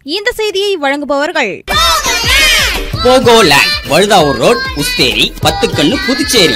இந்த செய்தியை வழங்குபவர்கள் போகோலேண்ட் வழுதாவூர் ரோட் உஸ்தேரி பத்துக்கண்ணு புதுச்சேரி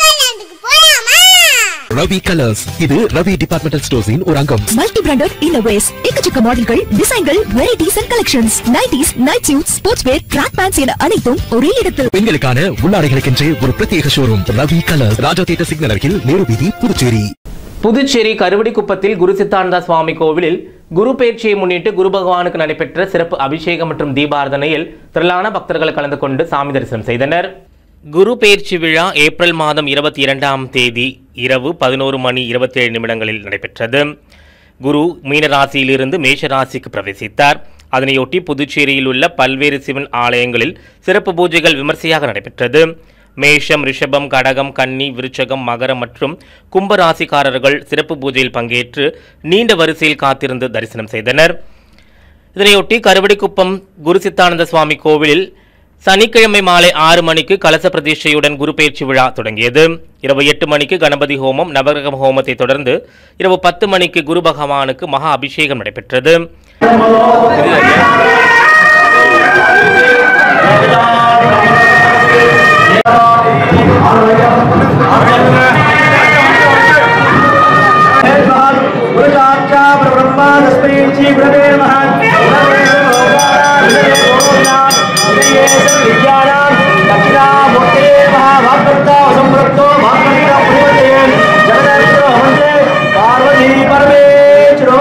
ரவி கலர்ஸ் இது ரவி டிபார்ட்மெண்டல் ஸ்டோர்ஸின் ஒரு அங்கம் மல்டி பிராண்டட் இன்னோவேஸ் எக்கச்சக்க மாடல்கள் டிசைன்கள் varieties and collections nighties night suit sports wear track pants என அனைத்தும் ஒரே இடத்தில் பெண்களுக்கான உள்ளாடைகளுக்கென்றே ஒரு பிரத்யேக showroom Ravi colours Raja theatre signal அருகில் நேரு வீதி புதுச்சேரி புதுச்சேரி கருவடிக்குப்பத்தில் குரு சித்தானந்தா சுவாமி கோவிலில் குரு பயிற்சியை முன்னிட்டு குரு பகவானுக்கு நடைபெற்ற சிறப்பு அபிஷேகம் மற்றும் தீபாரதனையில் திரளான பக்தர்கள் கலந்து கொண்டு சாமி தரிசனம் செய்தனர் குரு பயிற்சி விழா ஏப்ரல் மாதம் இருபத்தி இரண்டாம் தேதி இரவு பதினோரு மணி இருபத்தேழு நிமிடங்களில் நடைபெற்றது குரு மீன ராசியிலிருந்து மேஷ ராசிக்கு பிரவேசித்தார் அதனையொட்டி புதுச்சேரியில் உள்ள பல்வேறு சிவன் ஆலயங்களில் சிறப்பு பூஜைகள் விமர்சையாக நடைபெற்றது மேஷம் ரிஷபம் கடகம் கன்னி விருச்சகம் மகரம் மற்றும் கும்ப ராசிக்காரர்கள் சிறப்பு பூஜையில் பங்கேற்று நீண்ட வரிசையில் காத்திருந்து தரிசனம் செய்தனர் இதனையொட்டி கருவடிக்குப்பம் குரு சித்தானந்த சுவாமி கோவிலில் சனிக்கிழமை மாலை ஆறு மணிக்கு கலச பிரதிஷ்டையுடன் குரு பயிற்சி விழா தொடங்கியது இரவு எட்டு மணிக்கு கணபதி ஹோமம் நவகிரக ஹோமத்தை தொடர்ந்து இரவு பத்து மணிக்கு குரு பகவானுக்கு மகா அபிஷேகம் நடைபெற்றது பார்வதி பரமேஸ்வரோ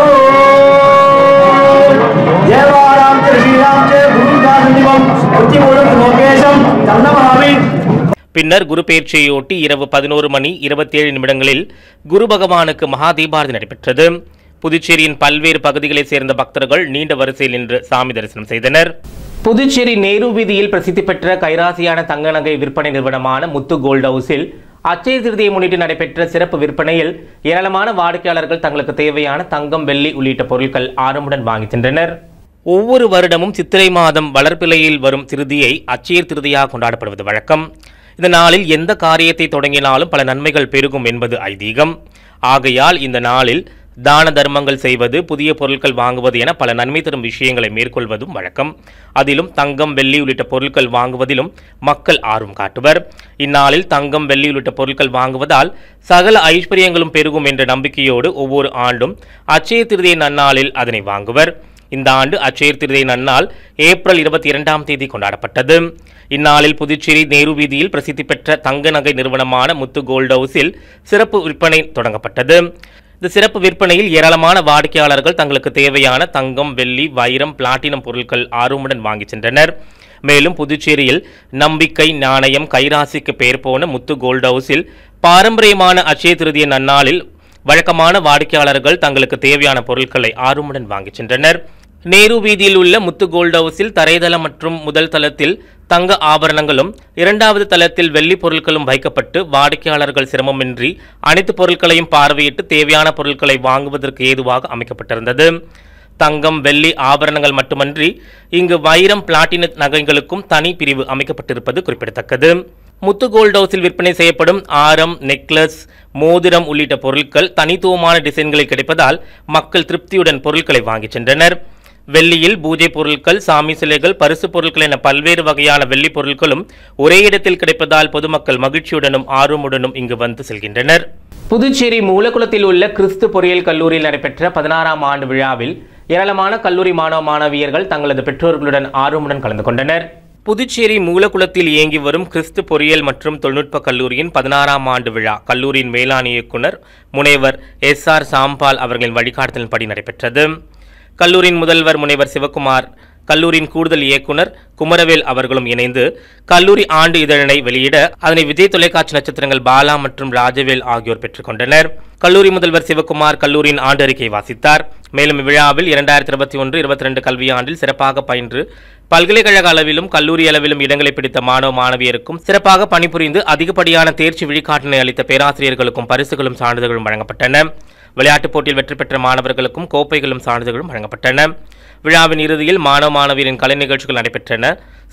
தேவாராம் ஸ்ரீராம் குருதாசந்திவம் புத்திமூலம் லோகேசம் தன்னமாமி பின்னர் குரு பயிற்சியையொட்டி இரவு பதினோரு மணி இருபத்தேழு நிமிடங்களில் குரு பகவானுக்கு மகா தீபாரதி நடைபெற்றது புதுச்சேரியின் பல்வேறு பகுதிகளைச் சேர்ந்த பக்தர்கள் நீண்ட வரிசையில் நின்று சாமி தரிசனம் செய்தனர் புதுச்சேரி நேரு வீதியில் பிரசித்தி பெற்ற கைராசியான தங்க நகை விற்பனை நிறுவனமான முத்து கோல்ட் ஹவுஸில் அச்சய திருதியை முன்னிட்டு நடைபெற்ற சிறப்பு விற்பனையில் ஏராளமான வாடிக்கையாளர்கள் தங்களுக்கு தேவையான தங்கம் வெள்ளி உள்ளிட்ட பொருட்கள் ஆர்வமுடன் வாங்கி சென்றனர் ஒவ்வொரு வருடமும் சித்திரை மாதம் வளர்ப்பிலையில் வரும் திருதியை அச்சயர் திருதியாக கொண்டாடப்படுவது வழக்கம் இந்த நாளில் எந்த காரியத்தை தொடங்கினாலும் பல நன்மைகள் பெருகும் என்பது ஐதீகம் ஆகையால் இந்த நாளில் தான தர்மங்கள் செய்வது புதிய பொருட்கள் வாங்குவது என பல நன்மை தரும் விஷயங்களை மேற்கொள்வதும் வழக்கம் அதிலும் தங்கம் வெள்ளி உள்ளிட்ட பொருட்கள் வாங்குவதிலும் மக்கள் ஆர்வம் காட்டுவர் இந்நாளில் தங்கம் வெள்ளி உள்ளிட்ட பொருட்கள் வாங்குவதால் சகல ஐஸ்வர்யங்களும் பெருகும் என்ற நம்பிக்கையோடு ஒவ்வொரு ஆண்டும் அச்சய திருதியை நன்னாளில் அதனை வாங்குவர் இந்த ஆண்டு அச்சயர் திருதை நன்னாள் ஏப்ரல் இருபத்தி இரண்டாம் தேதி கொண்டாடப்பட்டது இந்நாளில் புதுச்சேரி நேரு வீதியில் பிரசித்தி பெற்ற தங்க நகை நிறுவனமான முத்து கோல்ட் ஹவுஸில் சிறப்பு விற்பனை தொடங்கப்பட்டது இந்த சிறப்பு விற்பனையில் ஏராளமான வாடிக்கையாளர்கள் தங்களுக்கு தேவையான தங்கம் வெள்ளி வைரம் பிளாட்டினம் பொருட்கள் ஆர்வமுடன் வாங்கி சென்றனர் மேலும் புதுச்சேரியில் நம்பிக்கை நாணயம் கைராசிக்கு பெயர் போன முத்து கோல்ட் ஹவுஸில் பாரம்பரியமான அச்சய திருதிய நன்னாளில் வழக்கமான வாடிக்கையாளர்கள் தங்களுக்கு தேவையான பொருட்களை ஆர்வமுடன் வாங்கிச் சென்றனர் நேரு வீதியில் உள்ள முத்து கோல்ட் ஹவுஸில் தரைதளம் மற்றும் முதல் தளத்தில் தங்க ஆபரணங்களும் இரண்டாவது தளத்தில் வெள்ளி பொருட்களும் வைக்கப்பட்டு வாடிக்கையாளர்கள் சிரமமின்றி அனைத்து பொருட்களையும் பார்வையிட்டு தேவையான பொருட்களை வாங்குவதற்கு ஏதுவாக அமைக்கப்பட்டிருந்தது தங்கம் வெள்ளி ஆபரணங்கள் மட்டுமன்றி இங்கு வைரம் பிளாட்டின நகைகளுக்கும் தனி பிரிவு அமைக்கப்பட்டிருப்பது குறிப்பிடத்தக்கது முத்து கோல்ட் ஹவுஸில் விற்பனை செய்யப்படும் ஆரம் நெக்லஸ் மோதிரம் உள்ளிட்ட பொருட்கள் தனித்துவமான டிசைன்களில் கிடைப்பதால் மக்கள் திருப்தியுடன் பொருட்களை வாங்கிச் சென்றனர் வெள்ளியில் பூஜை பொருட்கள் சாமி சிலைகள் பரிசு பொருட்கள் என பல்வேறு வகையான வெள்ளி பொருட்களும் ஒரே இடத்தில் கிடைப்பதால் பொதுமக்கள் மகிழ்ச்சியுடனும் ஆர்வமுடனும் இங்கு வந்து செல்கின்றனர் புதுச்சேரி மூலக்குளத்தில் உள்ள கிறிஸ்து பொறியியல் கல்லூரியில் நடைபெற்ற பதினாறாம் ஆண்டு விழாவில் ஏராளமான கல்லூரி மாணவ மாணவியர்கள் தங்களது பெற்றோர்களுடன் ஆர்வமுடன் கலந்து கொண்டனர் புதுச்சேரி மூலக்குளத்தில் இயங்கி வரும் கிறிஸ்து பொறியியல் மற்றும் தொழில்நுட்ப கல்லூரியின் பதினாறாம் ஆண்டு விழா கல்லூரியின் மேலாண் இயக்குனர் முனைவர் எஸ் ஆர் சாம்பால் அவர்களின் வழிகாட்டுதலின்படி நடைபெற்றது கல்லூரியின் முதல்வர் முனைவர் சிவகுமார் கல்லூரியின் கூடுதல் இயக்குனர் குமரவேல் அவர்களும் இணைந்து கல்லூரி ஆண்டு இதழனை வெளியிட அதனை விஜய் தொலைக்காட்சி நட்சத்திரங்கள் பாலா மற்றும் ராஜவேல் ஆகியோர் பெற்றுக்கொண்டனர் கல்லூரி முதல்வர் சிவகுமார் கல்லூரியின் ஆண்டு அறிக்கை வாசித்தார் மேலும் இவ்விழாவில் இரண்டாயிரத்தி இருபத்தி ஒன்று இருபத்தி ரெண்டு கல்வியாண்டில் சிறப்பாக பயின்று பல்கலைக்கழக அளவிலும் கல்லூரி அளவிலும் இடங்களை பிடித்த மாணவ மாணவியருக்கும் சிறப்பாக பணிபுரிந்து அதிகப்படியான தேர்ச்சி வழிகாட்டினை அளித்த பேராசிரியர்களுக்கும் பரிசுகளும் சான்றிதழ்களும் வழங்கப்பட்டன விளையாட்டுப் போட்டியில் வெற்றி பெற்ற மாணவர்களுக்கும் கோப்பைகளும் சான்றிதழ்களும் வழங்கப்பட்டன விழாவின் இறுதியில் மாணவ மாணவியரின் கலை நிகழ்ச்சிகள் நடைபெற்றன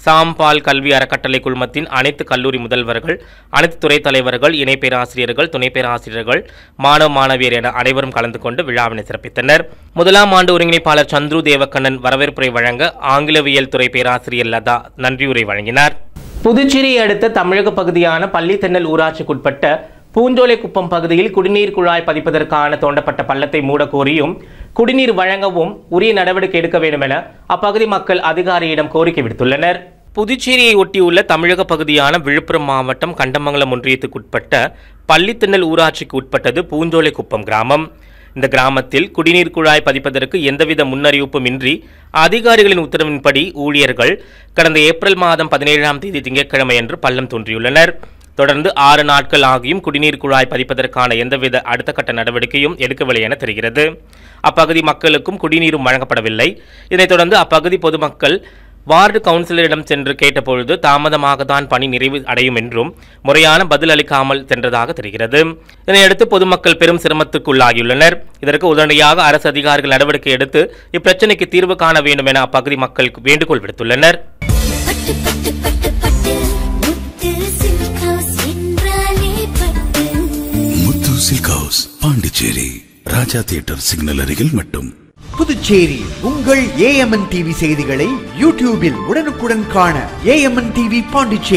சாம்பால் கல்வி அறக்கட்டளை குழுமத்தின் அனைத்து கல்லூரி முதல்வர்கள் அனைத்து துறை தலைவர்கள் இணை பேராசிரியர்கள் துணை பேராசிரியர்கள் மாணவ மாணவியர் என அனைவரும் கலந்து கொண்டு விழாவினை சிறப்பித்தனர் முதலாம் ஆண்டு ஒருங்கிணைப்பாளர் சந்துரு தேவக்கண்ணன் வரவேற்புரை வழங்க ஆங்கிலவியல் துறை பேராசிரியர் லதா நன்றியுரை வழங்கினார் புதுச்சேரியை அடுத்த தமிழக பகுதியான பள்ளித்தென்னல் ஊராட்சிக்குட்பட்ட பூஞ்சோலைக்குப்பம் பகுதியில் குடிநீர் குழாய் பதிப்பதற்கான தோண்டப்பட்ட பள்ளத்தை மூட கோரியும் குடிநீர் வழங்கவும் உரிய நடவடிக்கை எடுக்க வேண்டும் என அப்பகுதி மக்கள் அதிகாரியிடம் கோரிக்கை விடுத்துள்ளனர் புதுச்சேரியை ஒட்டியுள்ள தமிழக பகுதியான விழுப்புரம் மாவட்டம் கண்டமங்கலம் ஒன்றியத்துக்குட்பட்ட பள்ளித்திண்ணல் ஊராட்சிக்கு உட்பட்டது பூஞ்சோலைக்குப்பம் கிராமம் இந்த கிராமத்தில் குடிநீர் குழாய் பதிப்பதற்கு எந்தவித முன்னறிவிப்பும் இன்றி அதிகாரிகளின் உத்தரவின்படி ஊழியர்கள் கடந்த ஏப்ரல் மாதம் பதினேழாம் தேதி திங்கட்கிழமை அன்று பள்ளம் தோன்றியுள்ளனர் தொடர்ந்து ஆறு நாட்கள் ஆகியும் குடிநீர் குழாய் பதிப்பதற்கான எந்தவித அடுத்த கட்ட நடவடிக்கையும் எடுக்கவில்லை என தெரிகிறது அப்பகுதி மக்களுக்கும் குடிநீரும் வழங்கப்படவில்லை இதனைத் தொடர்ந்து அப்பகுதி பொதுமக்கள் வார்டு கவுன்சிலரிடம் சென்று கேட்டபொழுது தாமதமாக தான் பணி நிறைவு அடையும் என்றும் முறையான பதில் அளிக்காமல் சென்றதாக தெரிகிறது இதனையடுத்து பொதுமக்கள் பெரும் சிரமத்துக்குள்ளாகியுள்ளனர் இதற்கு உடனடியாக அரசு அதிகாரிகள் நடவடிக்கை எடுத்து இப்பிரச்சினைக்கு தீர்வு காண வேண்டும் என அப்பகுதி மக்கள் வேண்டுகோள் விடுத்துள்ளனர் பட்டு பட்டு பட்டு பட்டு முத்து சில்க் ஹவுஸ் என்றாலே Pattu Muthu silk house Pondicherry Raja theatre signal அருகில் மட்டும் புதுச்சேரி உங்கள் ஏஎம்என் டிவி செய்திகளை யூடியூபில் உடனுக்குடன் காண ஏஎம்என் டிவி பாண்டிச்சேரி